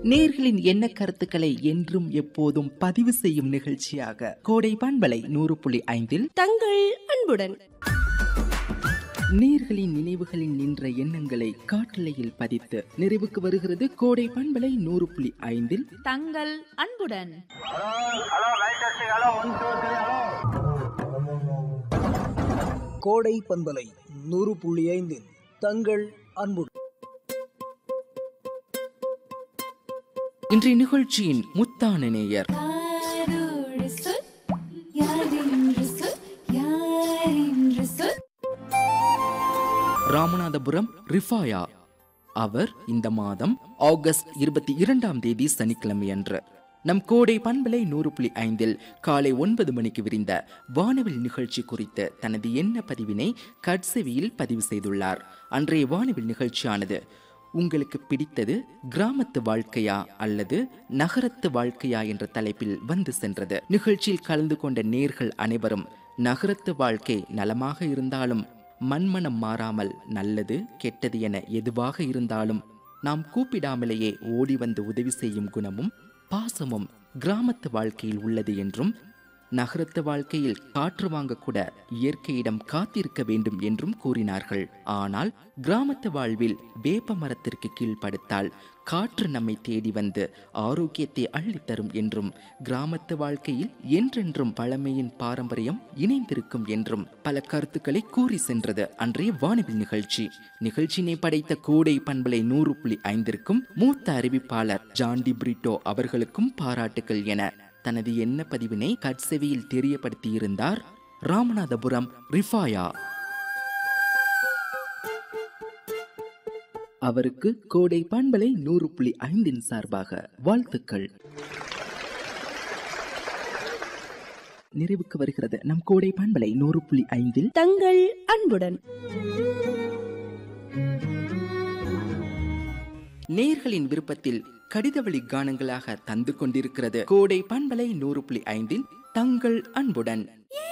நேர்களின் எண்ண கருத்துக்களை என்றும் எப்போதும் பதிவு செய்யும் நிகழ்ச்சியாக கோடை பண்பலை நூறு புள்ளி ஐந்தில் தங்கள் அன்புடன் நேர்களின் நினைவுகளில் நின்ற எண்ணங்களை காட்டலையில் பதித்து நிறைவுக்கு வருகிறது கோடை பண்பலை நூறு புள்ளி ஐந்தில் தங்கள் அன்புடன் கோடை பண்பலை நூறு புள்ளி ஐந்து தங்கள் அன்புடன் இன்றைய நிகழ்ச்சியின் முத்தான நேயர் ராமநாதபுரம் ரிஃபாயா அவர் இந்த மாதம் ஆகஸ்ட் இருபத்தி இரண்டாம் தேதி சனிக்கிழமை அன்று நம் கோடை பண்பலை நூறு புள்ளி ஐந்தில் காலை ஒன்பது மணிக்கு விரிந்த வானவில் நிகழ்ச்சி குறித்து தனது எண்ண பதிவினை கட்செவியில் பதிவு செய்துள்ளார் அன்றைய வானவில் நிகழ்ச்சியானது உங்களுக்கு பிடித்தது கிராமத்து வாழ்க்கையா அல்லது நகரத்து வாழ்க்கையா என்ற தலைப்பில் வந்து சென்றது நிகழ்ச்சியில் கலந்து கொண்ட நேர்கள் அனைவரும் நகரத்து வாழ்க்கை நலமாக இருந்தாலும் மண்மனம் மாறாமல் நல்லது கெட்டது என எதுவாக இருந்தாலும் நாம் கூப்பிடாமலேயே ஓடி வந்து உதவி செய்யும் குணமும் பாசமும் கிராமத்து வாழ்க்கையில் உள்ளது என்றும் நகரத்து வாழ்க்கையில் காற்று வாங்கக்கூட இயற்கையிடம் காத்திருக்க வேண்டும் என்றும் கூறினார்கள் ஆனால் கிராமத்து வாழ்வில் வேப்ப மரத்திற்கு கீழ் படுத்தால் காற்று நம்மை தேடி வந்து ஆரோக்கியத்தை அள்ளித்தரும் என்றும் கிராமத்து வாழ்க்கையில் என்றென்றும் பழமையின் பாரம்பரியம் இணைந்திருக்கும் என்றும் பல கருத்துக்களை கூறி சென்றது அன்றைய வானவில் நிகழ்ச்சி நிகழ்ச்சியினை படைத்த கோடை பண்பலை நூறு புள்ளி ஐந்திற்கும் மூத்த அறிவிப்பாளர் ஜான்டி பிரிட்டோ அவர்களுக்கும் பாராட்டுகள் என தனது எண்ண பதிவினை கட்செவியில் தெரியப்படுத்தியிருந்தார் ராமநாதபுரம் ரிஃபாயா அவருக்கு கோடை பண்பலை நூறு புள்ளி ஐந்தின் சார்பாக வாழ்த்துக்கள் நிறைவுக்கு வருகிறது நம் கோடை பண்பலை நூறு புள்ளி ஐந்தில் தங்கள் அன்புடன் நேர்களின் விருப்பத்தில் கடிதவழி கானங்களாக தந்து கொண்டிருக்கிறது கோடை பண்பலை நூறு புள்ளி ஐந்தில் தங்கள் அன்புடன் ஏ